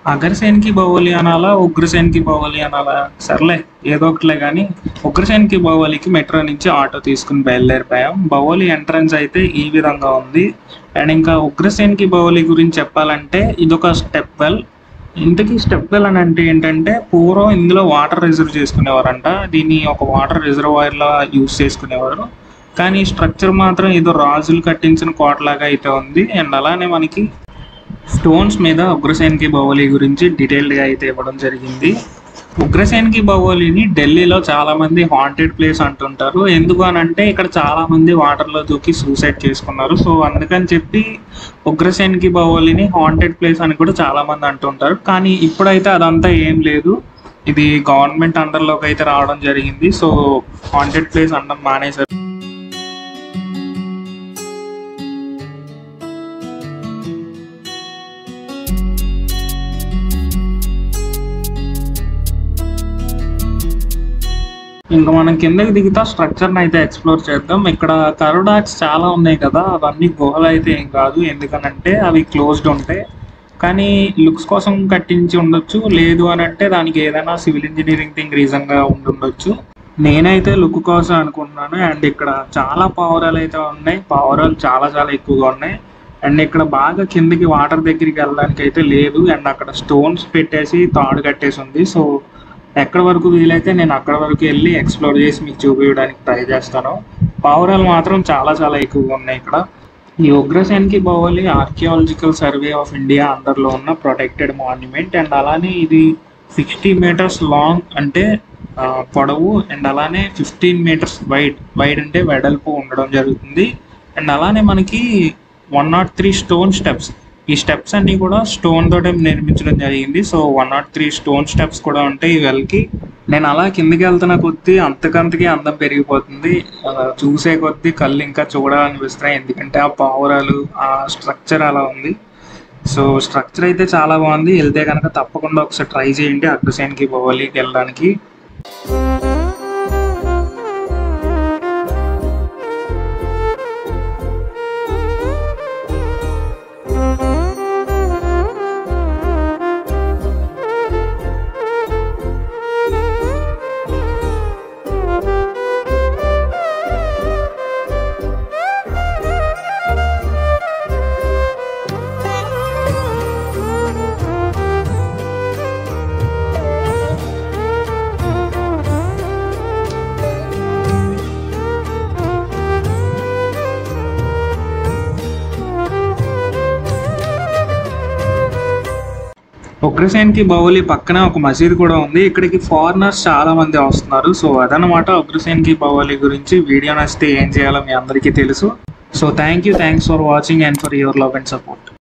అగ్రసేన్కి బాహుబలి అనాలా ఉగ్రసేన్కి బాహుబలి అనాలా సర్లే ఏదో ఒకటిలే కానీ ఉగ్రసేన్కి బాహుబలికి మెట్రో నుంచి ఆటో తీసుకుని బయలుదేరిపోయాం బాహుబలి ఎంట్రన్స్ అయితే ఈ విధంగా ఉంది అండ్ ఇంకా ఉగ్రసేన్కి బాహుబలి గురించి చెప్పాలంటే ఇదొక స్టెప్ వెల్ ఇంతకీ స్టెప్ వెల్ అని అంటే ఏంటంటే పూర్వం ఇందులో వాటర్ రిజర్వ్ చేసుకునేవారంట దీన్ని ఒక వాటర్ రిజర్వాయర్ లా యూజ్ చేసుకునేవారు కానీ స్ట్రక్చర్ మాత్రం ఏదో రాజులు కట్టించిన కోటలాగా అయితే ఉంది అండ్ అలానే మనకి స్టోన్స్ మీద ఉగ్రసేన్కి బాహుబలి గురించి డీటెయిల్డ్గా అయితే ఇవ్వడం జరిగింది ఉగ్రసేన్కి బాహుబలిని ఢిల్లీలో చాలా మంది హాంటెడ్ ప్లేస్ అంటుంటారు ఎందుకు అని అంటే ఇక్కడ చాలా మంది వాటర్లో దూకి సూసైడ్ చేసుకున్నారు సో అందుకని చెప్పి ఉగ్రసేన్కి బాహుబలిని హాంటెడ్ ప్లేస్ అని కూడా చాలా మంది అంటుంటారు కానీ ఇప్పుడైతే అదంతా ఏం లేదు ఇది గవర్నమెంట్ అండర్లోకి అయితే రావడం జరిగింది సో హాంటెడ్ ప్లేస్ అనడం మానేశారు ఇంకా మనం కిందకి దిగుతా స్ట్రక్చర్ని అయితే ఎక్స్ప్లోర్ చేద్దాం ఇక్కడ కరోడాక్స్ చాలా ఉన్నాయి కదా అవన్నీ గుహలు అయితే ఏం కాదు ఎందుకనంటే అవి క్లోజ్డ్ ఉంటాయి కానీ లుక్స్ కోసం కట్టించి ఉండొచ్చు లేదు అని అంటే దానికి ఏదైనా సివిల్ ఇంజనీరింగ్ థింగ్ రీజన్గా ఉండుండొచ్చు నేనైతే లుక్ కోసం అనుకుంటున్నాను అండ్ ఇక్కడ చాలా పావురాలు అయితే ఉన్నాయి పావురాలు చాలా చాలా ఎక్కువగా ఉన్నాయి అండ్ ఇక్కడ బాగా కిందకి వాటర్ దగ్గరికి వెళ్ళడానికి అయితే లేదు అండ్ అక్కడ స్టోన్స్ పెట్టేసి తాడు కట్టేసి ఉంది సో ఎక్కడ వరకు వీలైతే నేను అక్కడ వరకు వెళ్ళి ఎక్స్ప్లోర్ చేసి మీకు చూపించడానికి ట్రై చేస్తాను పావురాలు మాత్రం చాలా చాలా ఎక్కువగా ఉన్నాయి ఇక్కడ ఈ ఉగ్రసేన్కి Baahubali archaeological survey of India అండర్లో ఉన్న ప్రొటెక్టెడ్ మాన్యుమెంట్ అండ్ అలానే ఇది సిక్స్టీ మీటర్స్ లాంగ్ అంటే ఆ, పొడవు అండ్ అలానే ఫిఫ్టీన్ మీటర్స్ వైడ్ వైడ్ అంటే వెడల్పు ఉండడం జరుగుతుంది అండ్ అలానే మనకి one not three stone steps ఈ స్టెప్స్ అన్ని కూడా స్టోన్ తోటే నిర్మించడం జరిగింది so one not three stone steps కూడా ఉంటాయి ఈ వెల్కి నేను అలా కిందకి వెళ్తున్న కొద్దీ అంతకంతకి అందం పెరిగిపోతుంది ఆ, చూసే కొద్దీ కళ్ళు ఇంకా చూడాలనిపిస్తున్నాయి ఎందుకంటే ఆ పావురాలు ఆ స్ట్రక్చర్ అలా ఉంది సో స్ట్రక్చర్ అయితే చాలా బాగుంది వెళ్తే కనుక తప్పకుండా ఒకసారి ట్రై చేయండి అగ్రసేన్కి బాహుబలికి వెళ్ళడానికి ఉగ్రసేన్కి బాహుబలి పక్కన ఒక మసీద్ కూడా ఉంది ఇక్కడికి ఫారినర్స్ చాలా మంది వస్తున్నారు సో అదనమాట ఉగ్రసేన్కి బాహుబలి గురించి వీడియో నచ్చితే ఏం చేయాలో మీ అందరికీ తెలుసు so thank you thanks for watching and for your love and support